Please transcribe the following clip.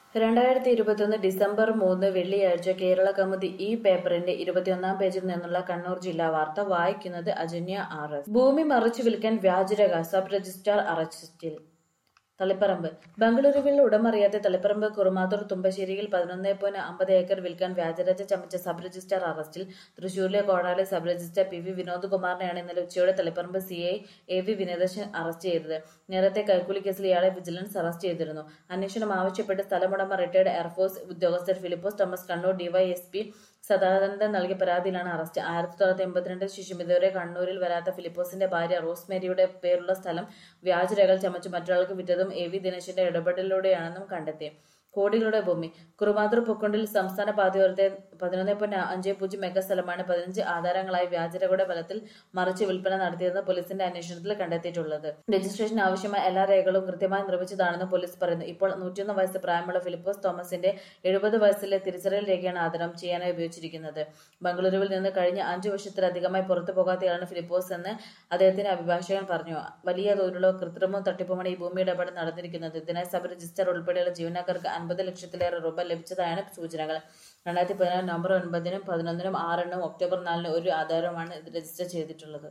രണ്ടായിരത്തി ഇരുപത്തിയൊന്ന് ഡിസംബർ മൂന്ന് വെള്ളിയാഴ്ച കേരള കൗമുദി ഈ പേപ്പറിന്റെ ഇരുപത്തിയൊന്നാം പേജിൽ നിന്നുള്ള കണ്ണൂർ ജില്ലാ വാർത്ത വായിക്കുന്നത് അജന്യ ആർ എസ് ഭൂമി മറിച്ചു വിൽക്കാൻ വ്യാജരേഖ സബ് രജിസ്ട്രാർ അറസ്റ്റിൽ തളിപ്പറമ്പ് ബംഗളൂരുവിൽ ഉടമറിയാതെ തളിപ്പറമ്പ് കുറുമാത്തൂർ തുമ്പശ്ശേരിയിൽ പതിനൊന്ന് പോയിന്റ് അമ്പത് ഏക്കർ വിൽക്കാൻ വ്യാജരേഖ ചമച്ച സബ് രജിസ്ട്രാർ അറസ്റ്റിൽ തൃശൂരിലെ Kodali sub registrar P V Vinod കുമാറിനെയാണ് ഇന്നലെ ഉച്ചയോടെ Taliparamba C I A V Vinodasan arrest ചെയ്തത് നേരത്തെ കൈക്കൂലി കേസിൽ ഇയാളെ വിജിലൻസ് അറസ്റ്റ് ചെയ്തിരുന്നു അന്വേഷണം ആവശ്യപ്പെട്ട് സ്ഥലമുടമ റിട്ടയർഡ് എയർഫോഴ്സ് ഉദ്യോഗസ്ഥർ ഫിലിപ്പോസ് തോമസ് കണ്ണൂർ ഡിവൈഎസ്പി സദാനന്ദൻ നൽകിയ പരാതിയിലാണ് അറസ്റ്റ് ആയിരത്തി തൊള്ളായിരത്തി എൺപത്തിരണ്ട് ശിശുമിതവരെ കണ്ണൂരിൽ വരാത്ത ഫിലിപ്പോസിന്റെ ഭാര്യ റോസ്മേരിയുടെ പേരുള്ള സ്ഥലം വ്യാജരേഖകൾ ചമച്ച് മറ്റൊരാൾക്ക് വിറ്റതും എ വി ദിനേശിന്റെ ഇടപെടലിലൂടെയാണെന്നും കണ്ടെത്തി കോടികളുടെ ഭൂമി കുറുമാതൂർ പൊക്കുണ്ടിൽ സംസ്ഥാന പാതയോരത്തെ പതിനൊന്ന് പോയിന്റ് അഞ്ച് പൂജ്യം മെഗാ സ്ഥലമാണ് പതിനഞ്ച് ആധാരങ്ങളായി വ്യാജരേഖയുടെ ബലത്തിൽ മറിച്ച് വിൽപ്പന നടത്തിയതെന്ന് പോലീസിന്റെ അന്വേഷണത്തിൽ കണ്ടെത്തിയിട്ടുള്ളത് രജിസ്ട്രേഷൻ ആവശ്യമായ എല്ലാ രേഖകളും കൃത്യമായി നിർമ്മിച്ചതാണെന്ന് പോലീസ് പറയുന്നു ഇപ്പോൾ നൂറ്റിയൊന്ന് വയസ്സ് പ്രായമുള്ള ഫിലിപ്പോസ് തോമസിന്റെ എഴുപത് വയസ്സിലെ തിരിച്ചറിയൽ രേഖയാണ് ആധാരം ചെയ്യാനായി ഉപയോഗിച്ചിരിക്കുന്നത് ബംഗളൂരുവിൽ നിന്ന് കഴിഞ്ഞ അഞ്ചു വർഷത്തിലധികമായി പുറത്തു പോകാത്തയാളാണ് ഫിലിപ്പോസ് എന്ന് അദ്ദേഹത്തിന്റെ അഭിഭാഷകൻ പറഞ്ഞു വലിയ തോതിലുള്ള കൃത്രിമവും തട്ടിപ്പുമാണ് ഈ ഭൂമി ഇടപാട് നടന്നിരിക്കുന്നത് ഇതിനായി സബ് രജിസ്റ്റർ ഉൾപ്പെടെയുള്ള ജീവനക്കാർക്ക് അൻപത് ലക്ഷത്തിലേറെ രൂപ ലഭിച്ചതായാണ് സൂചനകൾ രണ്ടായിരത്തി പതിനാറ് നവംബർ ഒൻപതിനും പതിനൊന്നിനും ആറിനും ഒക്ടോബർ നാലിനും ഒരു ആധാരമാണ് ഇത് രജിസ്റ്റർ ചെയ്തിട്ടുള്ളത്